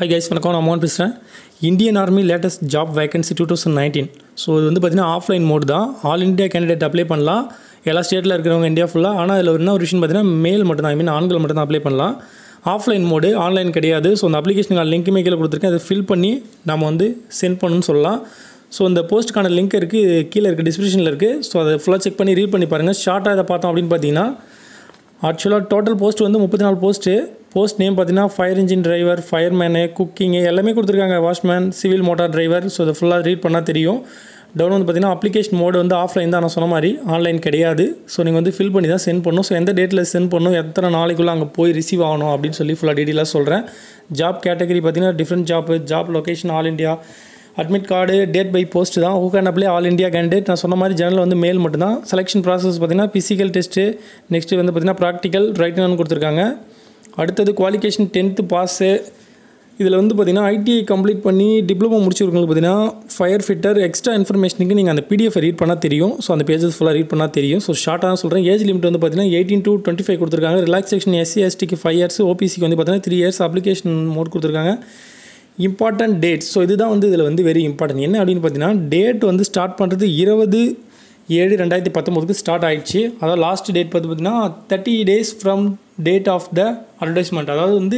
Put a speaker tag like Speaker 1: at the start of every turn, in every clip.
Speaker 1: hi guys வணக்கம் நான் மோகன் பேசுகிறேன் Indian army latest job vacancy two thousand nineteen so இது வந்து பார்த்திங்கன்னா ஆஃப்லைன் மோட் தான் ஆல் இந்தியா கேண்டிடேட் அப்ளை பண்ணலாம் எல்லா ஸ்டேட்டில் இருக்கிறவங்க இந்தியா ஃபுல்லாக ஆனால் அதில் என்ன ஒரு விஷயம் பார்த்தீங்கன்னா மேல் மட்டும் தான் ஐ மீன் ஆண்கள் மட்டும் தான் அப்ளை பண்ணலாம் ஆஃப்லைன் மோடு ஆன்லைன் கிடையாது ஸோ அந்த அப்ளிகேஷன் லிங்க்குமே கீழே கொடுத்துருக்கேன் அதை ஃபில் பண்ணி நம்ம வந்து சென்ட் பண்ணணும்னு சொல்லலாம் ஸோ இந்த போஸ்ட்டுக்கான லிங்க் இருக்குது கீழே இருக்குது டிஸ்கிரிப்ஷனில் இருக்குது ஸோ அதை ஃபுல்லாக செக் பண்ணி ரீட் பண்ணி பாருங்கள் ஷார்ட்டாக இதை பார்த்தோம் அப்படின்னு பார்த்தீங்கன்னா ஆக்சுவலாக டோட்டல் போஸ்ட் வந்து முப்பத்தி நாலு போஸ்ட்டு போஸ்ட் நேம் பார்த்தீங்கன்னா fire engine driver fireman cooking எல்லாமே கொடுத்துருக்காங்க washman civil motor driver so இதை ஃபுல்லாக ரீட் பண்ணால் தெரியும் டவுன் வந்து பார்த்தீங்கன்னா அப்ளிகேஷன் மோடு வந்து ஆஃப்லைன் தான் நான் சொன்ன மாதிரி ஆன்லைன் கிடையாது ஸோ நீங்கள் வந்து ஃபில் பண்ணி தான் சென்ட் பண்ணணும் ஸோ எந்த டேட்டில் சென்ட் பண்ணணும் எத்தனை நாளைக்குள்ளே அங்கே போய் ரிசீவ் ஆகணும் அப்படின்னு சொல்லி ஃபுல்லாக டீட்டெயிலாக சொல்கிறேன் ஜாப் கேட்டகரி பார்த்தீங்கன்னா different job job location all India admit card date by post தான் who can apply all India candidate நான் சொன்ன மாதிரி ஜெனரல் வந்து மேல் மட்டும்தான் செலெக்ஷன் ப்ராசஸ் பார்த்தீங்கன்னா ஃபிசிக்கல் டெஸ்ட்டு நெக்ஸ்ட்டு வந்து பார்த்தீங்கன்னா ப்ராக்டிக்கல் ரைட்னு கொடுத்துருக்காங்க அடுத்தது குவாலிஃபிகேஷன் டென்த்து பாஸு இதில் வந்து பார்த்தீங்கன்னா ஐடிஐ கம்ப்ளீட் பண்ணி டிப்ளமோ முடிச்சிருக்கவங்களுக்கு பார்த்தீங்கன்னா ஃபயர் ஃபிட்டர் எக்ஸ்ட்ரா இன்ஃபர்மேஷனுக்கு நீங்கள் அந்த பிடிஎஃப் ரீட் பண்ணால் தெரியும் ஸோ அந்த பேஜஸ் ஃபுல்லாக ரீட் பண்ணால் தெரியும் ஸோ ஷார்ட்டாக சொல்கிறேன் ஏஜ் லிமிட் வந்து பார்த்தீங்கன்னா எயிட்டீன் டு டுவெண்ட்டி ஃபைவ் கொடுத்துருக்காங்க ரிலாக்ஸேஷன் எஸ்சி எஸ்டிக்கு ஃபைவ் இயர்ஸ் ஓபிசிக்கு வந்து பார்த்தீங்கன்னா த்ரீ இயர்ஸ் அப்ளிகேஷன் மோட் கொடுத்துருக்காங்க இம்பார்ட்டன்ட் டேட் ஸோ இதுதான் வந்து இதில் வந்து வெரி இம்பார்ட்டன்ட் என்ன அப்படின்னு பார்த்தீங்கன்னா டேட் வந்து ஸ்டார்ட் பண்ணுறது இருபது ஏழு ரெண்டாயிரத்தி பத்தொம்போதுக்கு ஸ்டார்ட் ஆயிடுச்சு அதாவது லாஸ்ட் டேட் பார்த்து பார்த்தீங்கன்னா thirty days from date of the advertisement அதாவது வந்து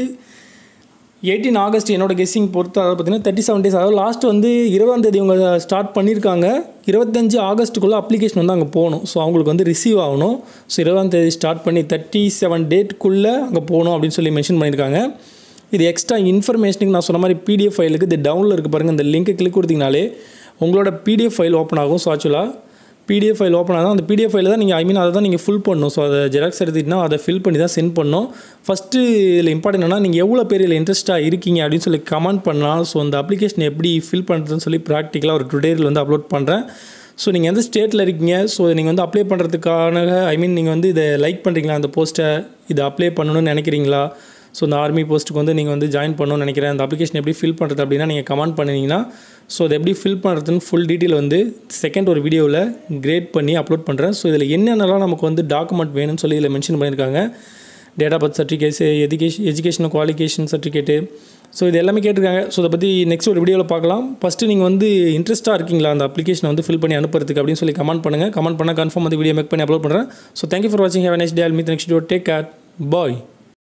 Speaker 1: எயிட்டீன் ஆகஸ்ட் என்னோட கெஸ்ஸிங் பொறுத்து அதாவது பார்த்தீங்கன்னா தேர்ட்டி செவன் டேஸ் அதாவது லாஸ்ட் வந்து இருபதாம் தேதி அவங்க ஸ்டார்ட் பண்ணியிருக்காங்க இருபத்தஞ்சு ஆகஸ்ட்டுக்குள்ளே அப்ளிகேஷன் வந்து அங்கே போகணும் ஸோ அவங்களுக்கு வந்து ரிசீவ் ஆகணும் ஸோ இருபதாம் தேதி ஸ்டார்ட் பண்ணி தேர்ட்டி செவன் டேட்டுக்குள்ளே அங்கே போகணும் அப்படின்னு சொல்லி மென்ஷன் பண்ணியிருக்காங்க இது எக்ஸ்ட்ரா இன்ஃபர்மேஷனுக்கு நான் சொன்ன மாதிரி பிடிஎஃப் ஃபைலுக்கு இது டவுனில் இருக்குது பாருங்கள் இந்த லிங்க்கை கிளிக் கொடுத்தீங்கனாலே உங்களோட பிடிஎஃப் ஃபைல் ஓப்பன் ஆகும் ஸோ ஆக்சுவலாக பிடிஎஃப் ஃபைல் ஓப்பன் ஆகும் அந்த பிடிஎஃப் ஃபைல் தான் நீங்கள் ஐ மீன் அதை தான் நீங்கள் ஃபில் பண்ணணும் ஸோ அதை ஜெராக்ஸ் எடுத்துக்கிட்டா அதை ஃபில் பண்ணி தான் சென்ட் பண்ணணும் ஃபஸ்ட்டு இதில் இம்பார்ட்டன் என்னன்னா நீங்கள் எவ்வளோ பேர் இதில் இன்ட்ரெஸ்ட்டாக இருக்கீங்க அப்படின்னு சொல்லி கமெண்ட் பண்ணலாம் ஸோ அந்த அப்ளிகேஷன் எப்படி ஃபில் பண்ணுறதுன்னு சொல்லி ப்ராக்டிக்கலாக ஒரு டுடேரியில் வந்து அப்லோட் பண்ணுறேன் ஸோ நீங்கள் எந்த ஸ்டேட்டில் இருக்கீங்க ஸோ நீங்கள் வந்து அப்ளை பண்ணுறதுக்கான ஐ மீன் நீங்கள் வந்து இதை லைக் பண்ணுறீங்களா அந்த போஸ்ட்டை இதை அப்ளை பண்ணணும்னு நினைக்கிறீங்களா ஸோ இந்த ஆர்மி போஸ்ட்டுக்கு வந்து நீங்கள் வந்து ஜாயின் பண்ணணும்னு நினைக்கிறேன் அந்த அப்ளிகேஷன் எப்படி ஃபில் பண்ணுறது அப்படின்னா நீங்கள் கமெண்ட் பண்ணிங்கன்னா ஸோ அதை எப்படி ஃபில் பண்ணுறதுன்னு ஃபுல் டீட்டெயில் வந்து செகண்ட் ஒரு வீடியோவில் கிரேட் பண்ணி அப்லோட் பண்ணுறேன் ஸோ இதில் என்னென்னலாம் நமக்கு வந்து டாக்குமெண்ட் வேணும்னு சொல்லி இதில் மென்ஷன் பண்ணியிருக்காங்க date of birth certificates education education qualification certificate so இது எல்லாமே கேட்டிருக்காங்க ஸோ அதை பற்றி நெக்ஸ்ட் ஒரு வீடியோவில் பார்க்கலாம் ஃபஸ்ட்டு நீங்கள் வந்து இன்ட்ரெஸ்ட்டாக இருக்கீங்களா அந்த அப்ளிகேஷனை வந்து ஃபில் பண்ணி அனுப்புறதுக்கு அப்படின்னு சொல்லி கமெண்ட் பண்ணுங்கள் கமெண்ட் பண்ணால் கன்ஃபார்ம் வந்து வீடியோ மேக் பண்ணி அப்லோட் பண்ணுறேன் ஸோ தேங்க்யூ ஃபார் வாட்சிங் have next day all meet next take care bye